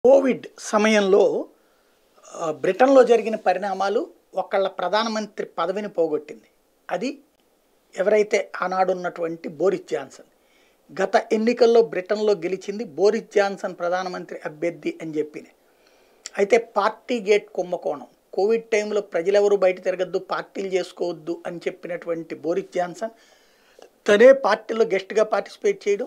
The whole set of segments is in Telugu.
కోవిడ్ సమయంలో ఆ, బ్రిటన్లో జరిగిన పరిణామాలు ఒకళ్ళ ప్రధానమంత్రి పదవిని పోగొట్టింది అది ఎవరైతే ఆనాడు ఉన్నటువంటి బోరిస్ జాన్సన్ గత ఎన్నికల్లో బ్రిటన్లో గెలిచింది బోరిస్ జాన్సన్ ప్రధానమంత్రి అభ్యర్థి అని చెప్పిన అయితే పార్టీ గేట్ కుంభకోణం కోవిడ్ టైంలో ప్రజలెవరూ బయట తిరగద్దు పార్టీలు చేసుకోవద్దు అని చెప్పినటువంటి బోరిస్ జాన్సన్ తనే పార్టీలో గెస్ట్గా పార్టిసిపేట్ చేయడం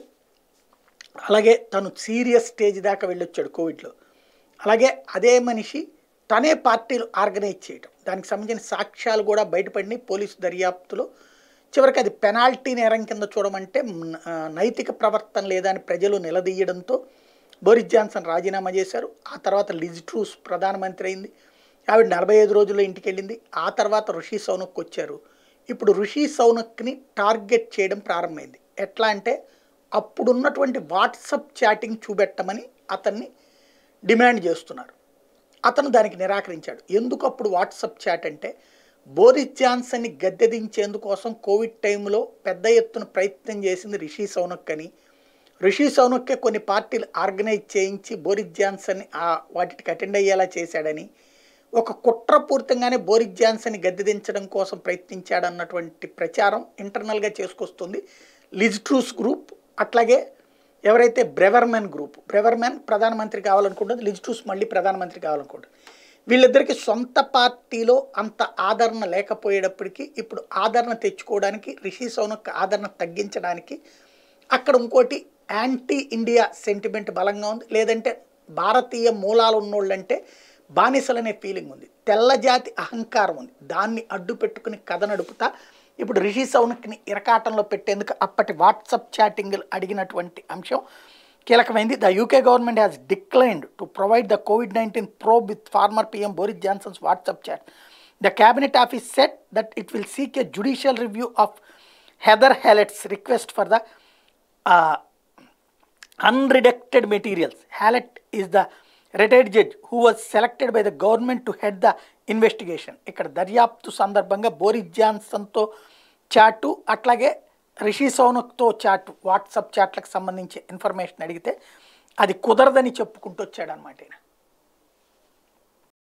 అలాగే తను సీరియస్ స్టేజ్ దాకా వెళ్ళొచ్చాడు కోవిడ్లో అలాగే అదే మనిషి తనే పార్టీలు ఆర్గనైజ్ చేయడం దానికి సంబంధించిన సాక్ష్యాలు కూడా బయటపడినాయి పోలీసు దర్యాప్తులో చివరికి అది పెనాల్టీ నేరం కింద చూడమంటే మ్, ఆ, నైతిక ప్రవర్తన లేదా అని ప్రజలు నిలదీయడంతో బోరిస్ జాన్సన్ రాజీనామా చేశారు ఆ తర్వాత లిజ్ ట్రూస్ ప్రధానమంత్రి అయింది ఆవిడ నలభై ఐదు రోజుల్లో ఇంటికి వెళ్ళింది ఆ తర్వాత ఋషి సౌనక్ వచ్చారు ఇప్పుడు ఋషి సౌనక్ని టార్గెట్ చేయడం ప్రారంభమైంది ఎట్లా అంటే అప్పుడున్నటువంటి వాట్సప్ చాటింగ్ చూపెట్టమని అతన్ని డిమాండ్ చేస్తున్నారు అతను దానికి నిరాకరించాడు ఎందుకు అప్పుడు వాట్సప్ చాట్ అంటే బోరిస్ జాన్సన్ని గద్దెదించేందుకోసం కోవిడ్ టైంలో పెద్ద ఎత్తున ప్రయత్నం చేసింది రిషి సౌనక్ అని రిషి సౌనక్కే కొన్ని పార్టీలు ఆర్గనైజ్ చేయించి బోరిస్ జాన్సన్ని ఆ వాటికి అటెండ్ అయ్యేలా చేశాడని ఒక కుట్రపూరితంగానే బోరిస్ జాన్సన్ని గద్దెదించడం కోసం ప్రయత్నించాడన్నటువంటి ప్రచారం ఇంటర్నల్గా చేసుకొస్తుంది లిజ్ ట్రూస్ గ్రూప్ అట్లాగే ఎవరైతే బ్రెవర్మెన్ గ్రూప్ బ్రెవర్మెన్ ప్రధానమంత్రి కావాలనుకుంటుంది లిజ్ ట్రూస్ మళ్ళీ ప్రధానమంత్రి కావాలనుకుంటుంది వీళ్ళిద్దరికి సొంత పార్టీలో అంత ఆదరణ లేకపోయేటప్పటికీ ఇప్పుడు ఆదరణ తెచ్చుకోవడానికి రిషి సౌనక్ ఆదరణ తగ్గించడానికి అక్కడ ఇంకోటి యాంటీ ఇండియా సెంటిమెంట్ బలంగా ఉంది లేదంటే భారతీయ మూలాలు ఉన్నోళ్ళంటే బానిసలనే ఫీలింగ్ ఉంది తెల్ల జాతి అహంకారం ఉంది దాన్ని అడ్డు పెట్టుకుని కథ నడుపుతా ఇప్పుడు రిషి సౌనక్ని ఇరకాటంలో పెట్టేందుకు అప్పటి వాట్సప్ చాటింగ్ అడిగినటువంటి అంశం కీలకమైంది the UK government has declined to provide the Covid nineteen probe with former PM Boris Johnson's WhatsApp chat the cabinet office said that it will seek a judicial review of Heather Hallett's request for the unredacted materials. Hallett is the retired judge who was selected by the government to head the investigation. ఇక్కడ దర్యాప్తు సందర్భంగా బోరిస్ జాన్సన్తో చాటు అట్లాగే రిషి సౌనక్తో చాటు వాట్సాప్ చాట్లకు సంబంధించి ఇన్ఫర్మేషన్ అడిగితే అది కుదరదని చెప్పుకుంటూ వచ్చాడు అనమాట ఈయన